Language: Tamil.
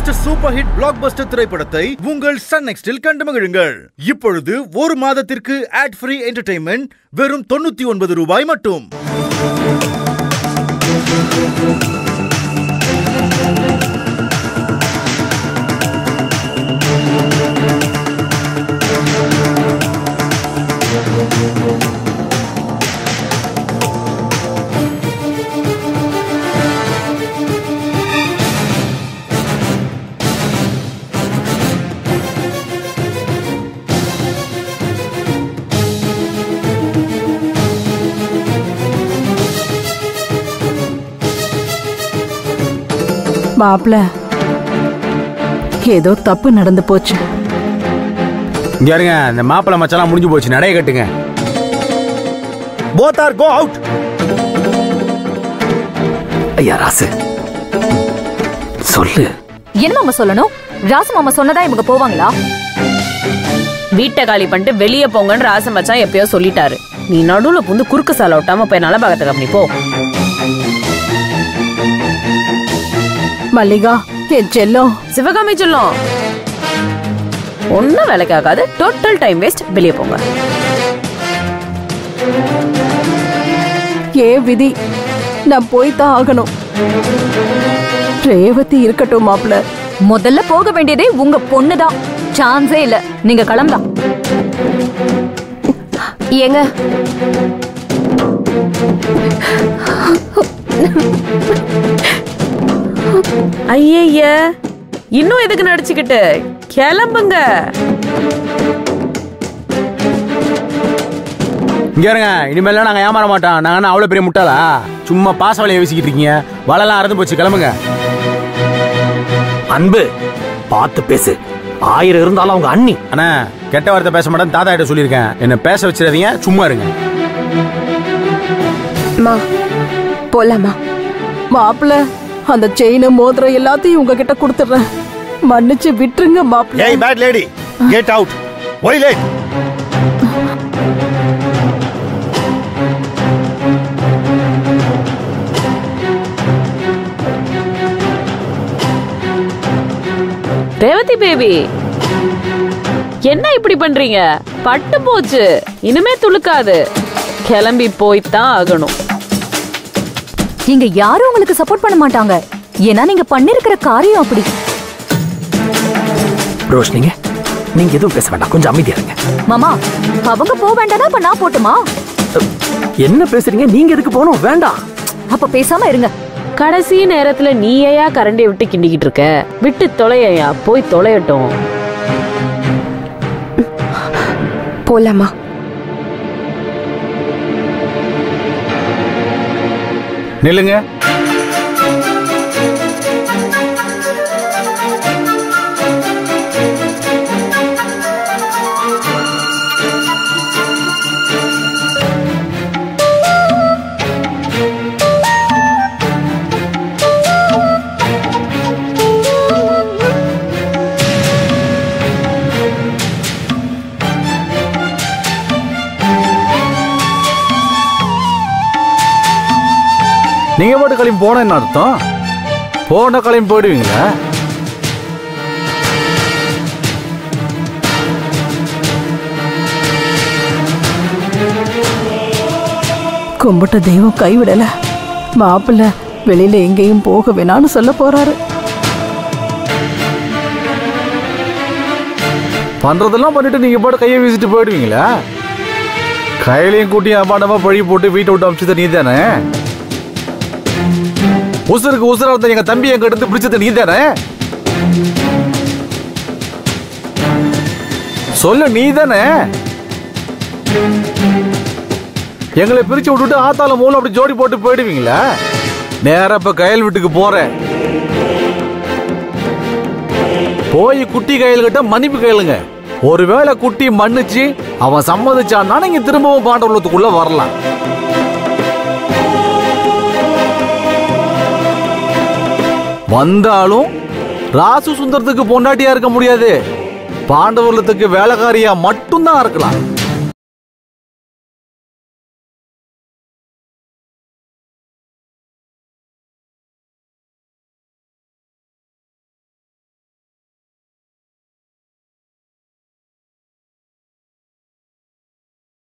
next super hit blockbuster திரைப்படத்தை உங்கள் சன் நெக்ஸ்டில் கண்டு மகிழுங்கள் இப்பொழுது ஒரு மாதத்திற்கு ஆட் ஃப்ரீ என்டர்டைன்மெண்ட் வெறும் தொண்ணூத்தி ஒன்பது ரூபாய் மட்டும் மாப்ள ஏதோ தப்பு நடந்து போச்சு இங்க இருங்க இந்த மாப்பிளை மச்சாலாம் முடிஞ்சு போச்சு நடைய கட்டுங்க போத் ஆர் கோ அவுட் ஐயா ராசு சொல்லு என்ன மாமா சொல்லணும் ராசு மாமா சொன்னதா இவங்க போவாங்களா வீட்டை காலி பண்ணிட்டு வெளியே போங்கன்னு ராச மச்சான் எப்பயோ சொல்லிட்டாரு நீ நடுவுல புந்து குறுக்கு சாலை விட்டாம போய் நல்ல பாகத்தை கம்பெனி போ மல்லிகா என் செல்லம் சிவகாமி சொல்லும் ஒன்னும் வேலைக்கு ஆகாது டோட்டல் டைம் வேஸ்ட் வெளியே போங்க ஏ விதி நான் போய்தான் ஆகணும் ரேவதி இருக்கட்டும் மாப்ள முதல்ல போக வேண்டியதே உங்க பொண்ணுதான் சான்ஸே இல்ல நீங்க கிளம்பலாம் ஏங்க ஐயய்ய இன்னும் எதுக்கு நடிச்சுக்கிட்டு கிளம்புங்க இங்க இருங்க இனிமேல் நாங்க ஏமாற மாட்டோம் நாங்க என்ன அவ்வளவு பெரிய முட்டாளா சும்மா பாச வலையை வீசிக்கிட்டு இருக்கீங்க வலைலாம் அறந்து போச்சு கிளம்புங்க அன்பு பார்த்து பேசு ஆயிரம் இருந்தாலும் அவங்க அண்ணி அண்ணா கெட்ட வார்த்தை பேச மாட்டேன் தாத்தா கிட்ட சொல்லியிருக்கேன் என்ன பேச வச்சிடாதீங்க சும்மா இருங்க மா போலாமா மாப்ள அந்த செயின் மோதிரம் எல்லாத்தையும் உங்ககிட்ட கொடுத்துடுறேன் மன்னிச்சு விட்டுருங்க மாப்ள ஏய் bad lady get out why late Revathi baby என்ன இப்படி பண்றீங்க பட்டு போச்சு இனிமே துளுக்காது கிளம்பி போய்தான் ஆகணும் இங்க யாரும் உங்களுக்கு சப்போர்ட் பண்ண மாட்டாங்க ஏன்னா நீங்க பண்ணிருக்கிற காரியம் அப்படி ரோஷினிங்க நீங்க எதுவும் பேச வேண்டாம் கொஞ்சம் அமைதியா இருங்க மாமா அவங்க போக வேண்டாம்னா அப்ப நான் போட்டுமா என்ன பேசுறீங்க நீங்க எதுக்கு போகணும் வேண்டாம் அப்ப பேசாம இருங்க கடைசி நேரத்துல நீ ஏயா கரண்டியை விட்டு கிண்டிக்கிட்டு இருக்க விட்டு தொலையா போய் தொலையட்டும் போலாமா நில்லுங்க நீங்க போட்டு கிளம்பி போன என்ன அர்த்தம் போன கிளம்பி போயிடுவீங்களா கும்பிட்ட தெய்வம் கைவிடல மாப்பிள்ள வெளியில எங்கேயும் போக வேணாம்னு சொல்ல போறாரு பண்றதெல்லாம் பண்ணிட்டு நீங்க போட்டு கையை வீசிட்டு போயிடுவீங்களா கையிலையும் கூட்டி அபாண்டமா பழி போட்டு வீட்டை விட்டு அமிச்சது நீ தானே உசுருக்கு உசுரா இருந்த எங்க தம்பி எங்க எடுத்து பிடிச்சது நீ தானே சொல்லு நீ தானே எங்களை பிரிச்சு விட்டுட்டு ஆத்தால மூலம் அப்படி ஜோடி போட்டு போயிடுவீங்களா நேரா இப்ப கயல் வீட்டுக்கு போறேன் போய் குட்டி கையில் கிட்ட மன்னிப்பு கேளுங்க ஒருவேளை குட்டி மன்னிச்சு அவன் சம்மதிச்சான்னா நீங்க திரும்பவும் பாண்டவலத்துக்குள்ள வரலாம் வந்தாலும் ராசு சுந்தரத்துக்கு பொண்டாட்டியா இருக்க முடியாது பாண்டவர்லத்துக்கு வேலைக்காரியா மட்டும்தான் இருக்கலாம்